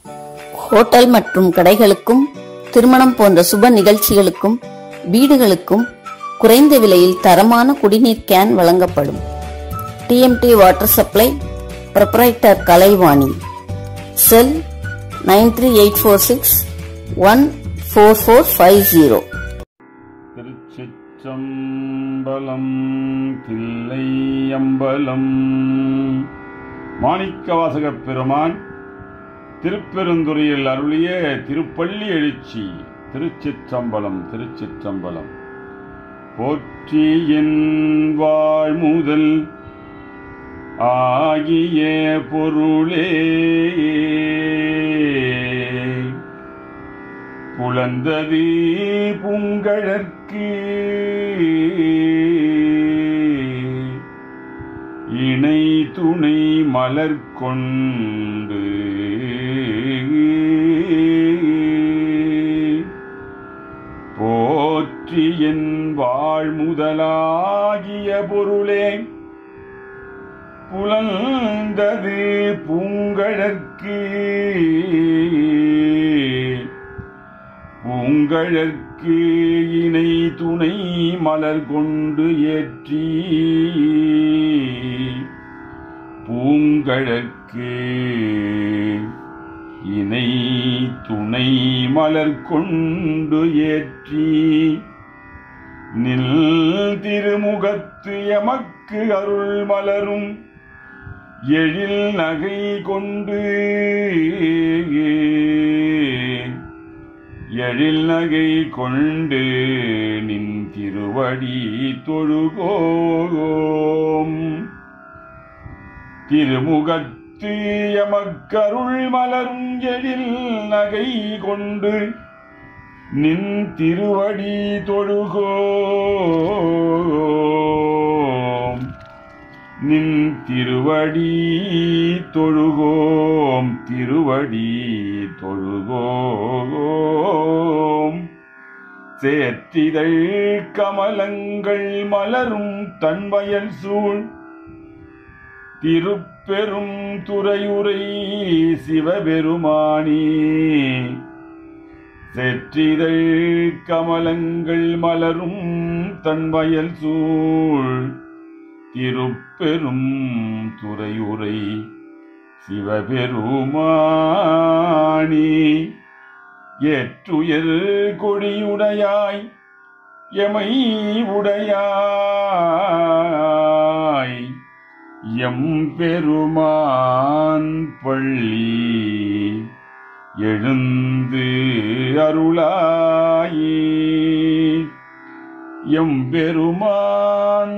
hotel மற்றும் கடைகளுக்கும் திருமணம் போன்ற சுப நிகழ்ச்சிகளுக்கும் வீடுகளுக்கும் குறைந்த விலையில் தரமான குடிநீர் கேன் வழங்கப்படும் TMT water supply proprietor Kalaivani cell nine three eight four six one four four five zero Thiruchitrambalam Thillaiyambalam மாணிக்கவாசகப் பெருமான் திருப்பெருந்துறையில் அருளிய திருப்பள்ளி எழுச்சி திருச்சிற்றம்பலம் திருச்சிற்றம்பலம் போற்றி என் வாழ்முதல் ஆகிய பொருளே புலந்தது பூங்கழற்கு இணை துணை மலர் கொண்டு போற்றி என் வாழ்முதலாகிய பொருளே புலந்தது பூங்கழற்கு பூங்கழற்கு இணை துணை மலர் கொண்டு ஏற்றி பூங்கழற்கு இணை துணை மலர் கொண்டு ஏற்றி நில் திருமுகத்து எமக்கு அருள் மலரும் எழில் நகை கொண்டு எழில் நகை கொண்டு நின் திருவடி தொழுகோம் திருமுகத்து எமக்கருள் மலரும் எழில் நகை கொண்டு நின் திருவடி தொழுகோம் நின் திருவடி தொழுகோம் திருவடி தொழுகோம் சேற்றிதழ் கமலங்கள் மலரும் தன்வயல் சூழ் திருப்பெரும் துறையுரை சிவபெருமானே செற்றிதழ் கமலங்கள் மலரும் தன்வயல் சூழ் திருப்பெரும் துறையுரை சிவபெருமானே ஏற்றுயர் கொடியுடையாய் எமை உடையாய் எம் பெருமான் பள்ளி எழுந்து அருளாயே எம் பெருமான்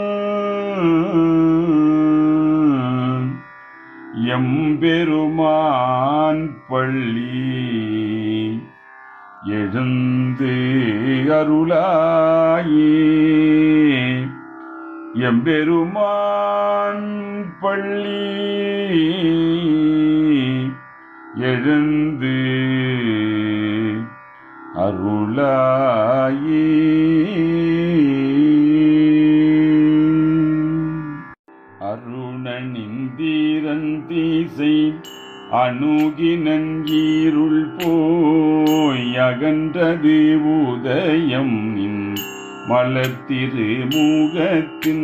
எம் பெருமான் பள்ளி எழுந்து அருளாயே எம்பெருமான் பள்ளி எழுந்து அருளாயே அருணனிந்தீரன் தீசை அணுகினன் ஈருள் போய் அகன்றது உதயம் நின் மலத்திரு மூகத்தின்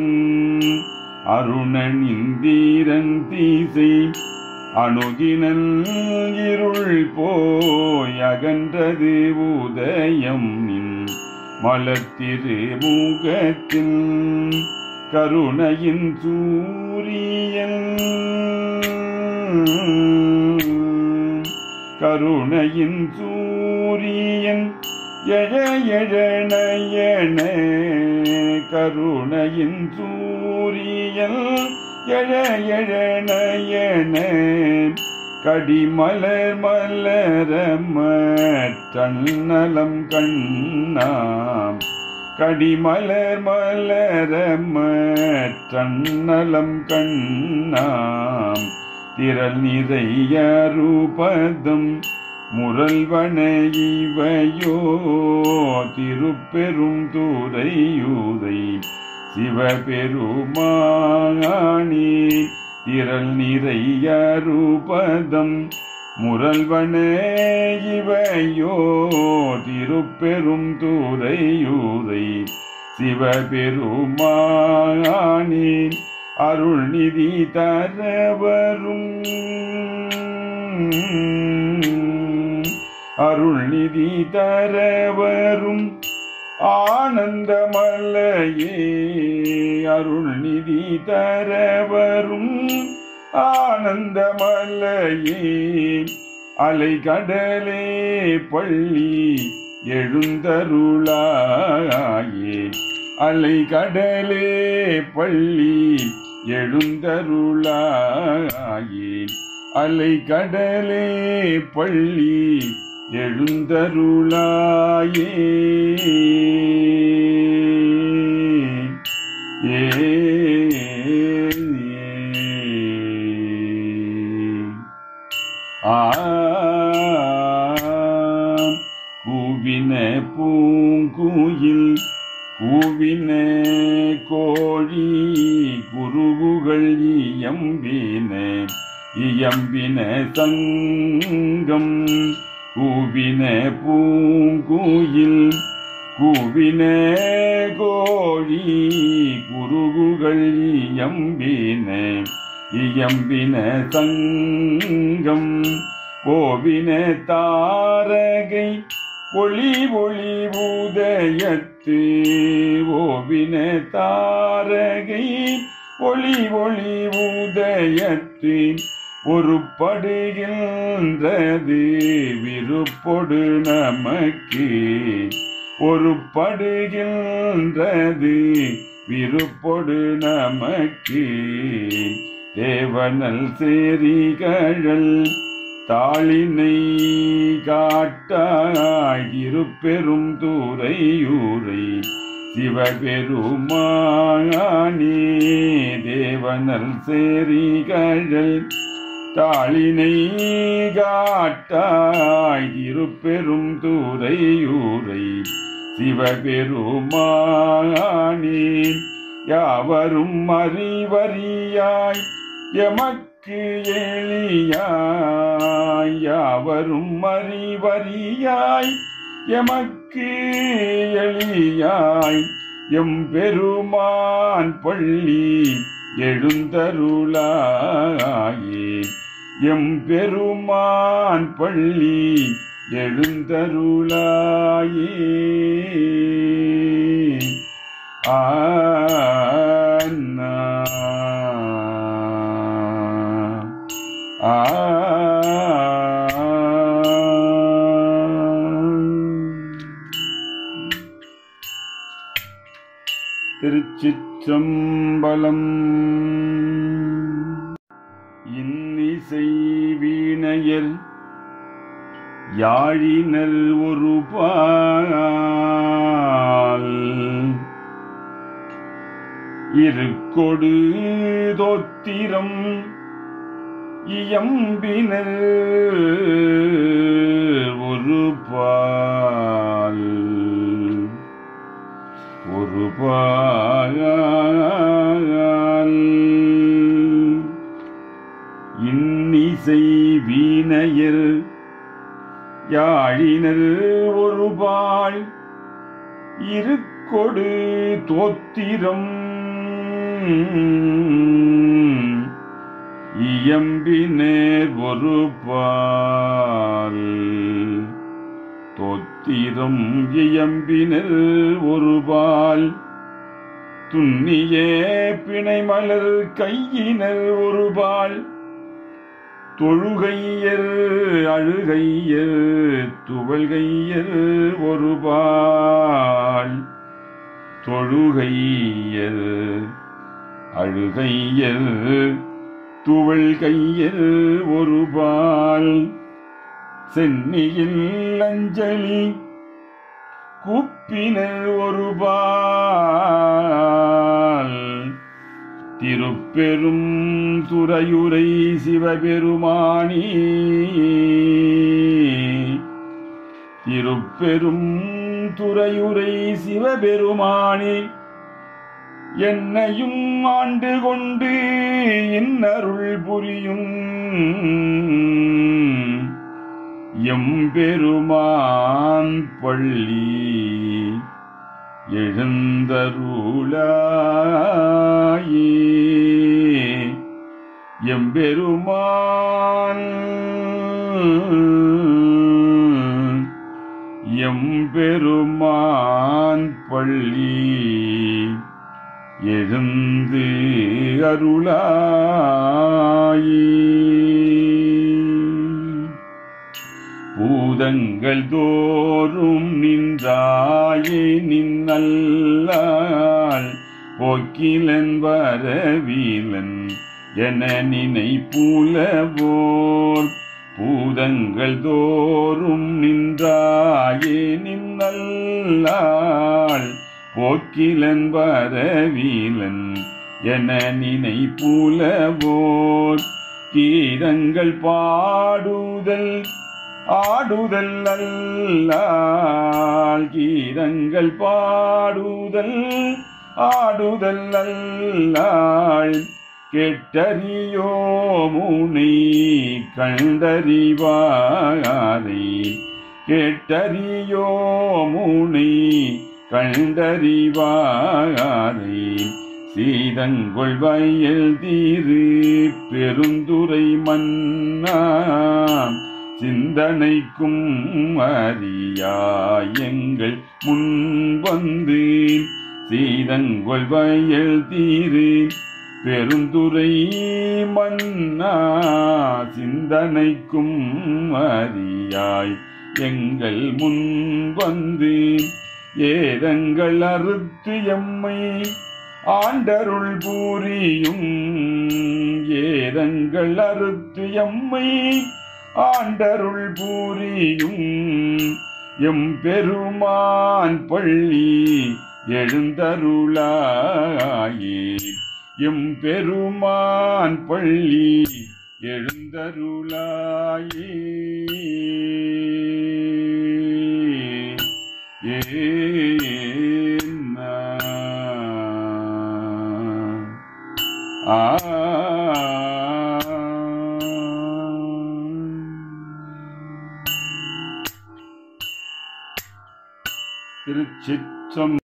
அருணனிந்தீரன் தீசை அணுகினல் இருள் போய் அகன்றது உதயம் நின் மலத்திரு மூகத்தின் கருணையின் சூரியன் கருணையின் சூரியன் எழ எழ நயன கருணையின் சூரியன் எழ எழ நயன கடிமலர் மலரம தன்னலம் கண்ணாம் கடிமலர் மலரம தன்னலம் கண்ணாம் திரள் நிறைய ரூபதம் முரல்வன இவையோ திருப்பெரும் துறையூதை சிவபெருமானே திரள் நிறைய ரூபதம் முரல்வன இவையோ திருப்பெரும் துறையூரை சிவபெருமானே அருள்நிதி தரவரும் அருள்நிதி தரவரும் ஆனந்தமல்லையே அருள்நிதி தரவரும் ஆனந்தமல்லையே அலைகடலே பள்ளி எழுந்தருளாயே அலைகடலே பள்ளி எழுந்தருளாயே அலைகடலே பள்ளி எழுந்தருளாயே ஏ ஆ கூவின பூங்குயில் கூவின கோழி குருவுகள் இயம்பின இயம்பின சங்கம் கூவின பூங்குயில் கூவின கோழி குருகுகள் இயம்பின இயம்பின சங்கம் கோவின தாரகை ஒளி ஒளி உதயத்து ஓவின தாரகை ஒளி ஒளி உதயத்து ஒரு படுகின்றது விருப்பொடு நமக்கு ஒரு படுகின்றது விருப்பொடு நமக்கு தேவனல் சேரிகழல் தாளினை காட்டாய் இருப்பெரும் தூரையூரை சிவபெருமானே தேவனல் சேரிகழல் தாளினை காட்டாய் இருப்பெரும் தூரையூரை சிவபெருமானே யாவரும் அறிவறியாய் எமக்கு எளியாய் யாவரும் அறிவறியாய் எமக்கு எளியாய் எம்பெருமான் பள்ளி எழுந்தருளாயே எம்பெருமான் பள்ளி எழுந்தருளாயே ஆனா ஆ திருச்சிற்றம்பலம் இன்னிசை வீணையர் யாழினர் ஒரு பால் இருக்கொடு தோத்திரம் இயம்பினர் ஒரு பால் ஒரு பால் இன்னிசை வீணையர் யாழினர் ஒரு பால் இருக்கொடு தோத்திரம் இயம்பினர் ஒரு பால் தோத்திரம் இயம்பினர் ஒரு பால் துண்ணிய பிணைமலர் கையினர் ஒரு பால் தொழுகையர் அழுகையர் துவல்கையர் ஒரு பால் தொழுகையர் அழுகையர் துவள் கையர் ஒரு பால் சென்னியில் அஞ்சலி கூப்பினர் ஒரு பால் திருப்பெரும் துறையுரை சிவபெருமானி திருப்பெரும் துறையுரை சிவபெருமானி என்னையும் ஆண்டு கொண்டு இன்னருள் புரியும் எம்பெருமான் பள்ளி எழுந்தருளாயே எம்பெருமான் எம்பெருமான் பள்ளி எழுந்து அருளாயே பூதங்கள் தோறும் நின்றாயே நின்னல்லால் போக்கிலன் வரவீலன் என நினைப்புலவோர் பூதங்கள் தோறும் நின்றாயே நின்னல்லால் போக்கிலன் வரவீலன் என நினைப்புலவோர் கீதங்கள் பாடுதல் ஆடுதல் அல்லால் கீதங்கள் பாடுதல் ஆடுதல் அல்லாள் கெட்டறியோ முனை கண்டறிவாரை கெட்டறியோ முனை கண்டறிவாரை சீதங்கொள் வயல் தீரு பெருந்துரை மன்னா சிந்தனைக்கும் அறியாயங்கள் முன் வந்து சீதங்கொள் வயல் தீரு பெருந்துரை மன்னா சிந்தனைக்கும் அறியாய் எங்கள் முன் வந்து ஏதங்கள் அறுத்து எம்மை ஆண்டருள் பூரியும் ஏதங்கள் அறுத்து எம்மை ஆண்டருள் பூரியும் எம் பெருமான் பள்ளி எழுந்தருளாயே எம் பெருமான் பள்ளி எழுந்தருளாயே ஏன்னா ஆ திருச்சிற்றம்